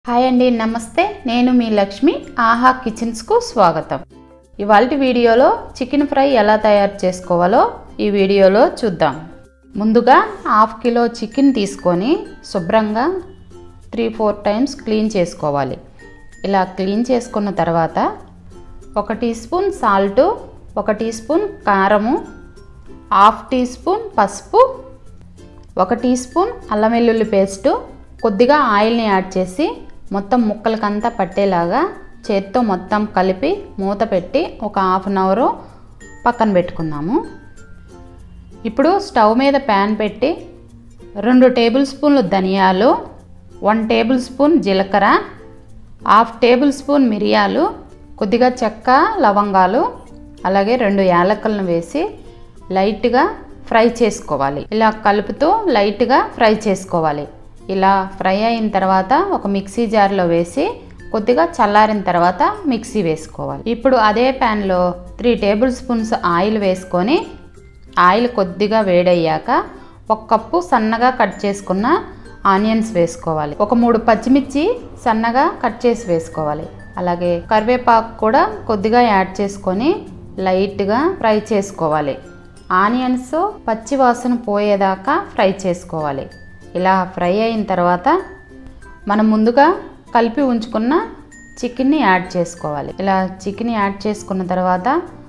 hi అండి నమస్తే నేను మీ లక్ష్మి ఆహా కిచెన్స్కు స్వాగతం ఇవాళ వీడియోలో చికెన్ ఫ్రై ఎలా తయారు చేసుకోవాలో ఈ వీడియోలో చూద్దాం ముందుగా హాఫ్ కిలో చికెన్ తీసుకొని శుభ్రంగా త్రీ ఫోర్ టైమ్స్ క్లీన్ చేసుకోవాలి ఇలా క్లీన్ చేసుకున్న తర్వాత ఒక టీ స్పూన్ సాల్టు ఒక టీ స్పూన్ కారము హాఫ్ టీ స్పూన్ పసుపు ఒక టీ స్పూన్ అల్లం వెల్లుల్లి పేస్టు కొద్దిగా ఆయిల్ని యాడ్ చేసి మొత్తం ముక్కలకంతా పట్టేలాగా చేత్తో మొత్తం కలిపి మూత పెట్టి ఒక హాఫ్ అన్ అవర్ పక్కన పెట్టుకుందాము ఇప్పుడు స్టవ్ మీద ప్యాన్ పెట్టి రెండు టేబుల్ స్పూన్లు ధనియాలు వన్ టేబుల్ స్పూన్ జీలకర్ర హాఫ్ టేబుల్ స్పూన్ మిరియాలు కొద్దిగా చెక్క లవంగాలు అలాగే రెండు యాలకులను వేసి లైట్గా ఫ్రై చేసుకోవాలి ఇలా కలుపుతూ లైట్గా ఫ్రై చేసుకోవాలి ఇలా ఫ్రై అయిన తర్వాత ఒక మిక్సీ జార్లో వేసి కొద్దిగా చల్లారిన తర్వాత మిక్సీ వేసుకోవాలి ఇప్పుడు అదే ప్యాన్లో త్రీ టేబుల్ స్పూన్స్ ఆయిల్ వేసుకొని ఆయిల్ కొద్దిగా వేడయ్యాక ఒక కప్పు సన్నగా కట్ చేసుకున్న ఆనియన్స్ వేసుకోవాలి ఒక మూడు పచ్చిమిర్చి సన్నగా కట్ చేసి వేసుకోవాలి అలాగే కరివేపాకు కూడా కొద్దిగా యాడ్ చేసుకొని లైట్గా ఫ్రై చేసుకోవాలి ఆనియన్స్ పచ్చి వాసన పోయేదాకా ఫ్రై చేసుకోవాలి ఇలా ఫ్రై అయిన తర్వాత మనం ముందుగా కలిపి ఉంచుకున్న చికెన్ని యాడ్ చేసుకోవాలి ఇలా చికెన్ యాడ్ చేసుకున్న తర్వాత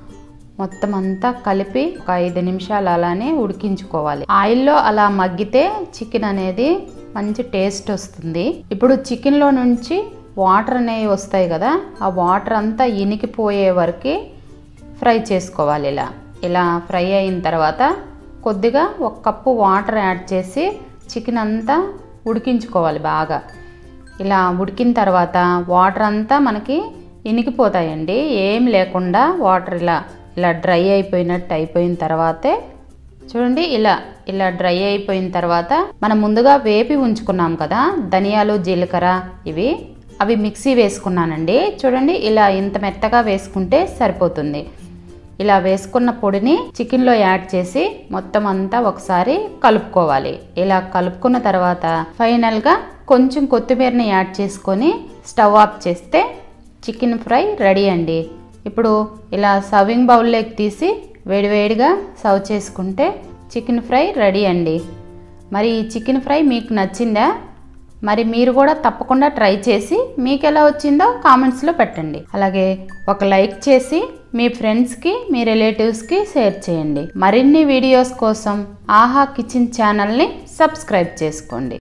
మొత్తం అంతా కలిపి ఒక ఐదు నిమిషాలు అలానే ఉడికించుకోవాలి ఆయిల్లో అలా మగ్గితే చికెన్ అనేది మంచి టేస్ట్ వస్తుంది ఇప్పుడు చికెన్లో నుంచి వాటర్ అనేవి వస్తాయి కదా ఆ వాటర్ అంతా ఇనికిపోయే వరకు ఫ్రై చేసుకోవాలి ఇలా ఇలా ఫ్రై అయిన తర్వాత కొద్దిగా ఒక కప్పు వాటర్ యాడ్ చేసి చికెన్ అంతా ఉడికించుకోవాలి బాగా ఇలా ఉడికిన తర్వాత వాటర్ అంతా మనకి ఇనికిపోతాయండి ఏం లేకుండా వాటర్ ఇలా ఇలా డ్రై అయిపోయినట్టు అయిపోయిన తర్వాతే చూడండి ఇలా ఇలా డ్రై అయిపోయిన తర్వాత మనం ముందుగా వేపి ఉంచుకున్నాం కదా ధనియాలు జీలకర్ర ఇవి అవి మిక్సీ వేసుకున్నానండి చూడండి ఇలా ఇంత మెత్తగా వేసుకుంటే సరిపోతుంది ఇలా వేసుకున్న పొడిని చికెన్లో యాడ్ చేసి మొత్తం అంతా ఒకసారి కలుపుకోవాలి ఇలా కలుపుకున్న తర్వాత ఫైనల్గా కొంచెం కొత్తిమీరని యాడ్ చేసుకొని స్టవ్ ఆఫ్ చేస్తే చికెన్ ఫ్రై రెడీ అండి ఇప్పుడు ఇలా సర్వింగ్ బౌల్లోకి తీసి వేడివేడిగా సర్వ్ చేసుకుంటే చికెన్ ఫ్రై రెడీ అండి మరి ఈ చికెన్ ఫ్రై మీకు నచ్చిందా మరి మీరు కూడా తప్పకుండా ట్రై చేసి మీకు ఎలా వచ్చిందో కామెంట్స్లో పెట్టండి అలాగే ఒక లైక్ చేసి మీ ఫ్రెండ్స్కి మీ రిలేటివ్స్కి షేర్ చేయండి మరిన్ని వీడియోస్ కోసం ఆహా కిచెన్ ఛానల్ని సబ్స్క్రైబ్ చేసుకోండి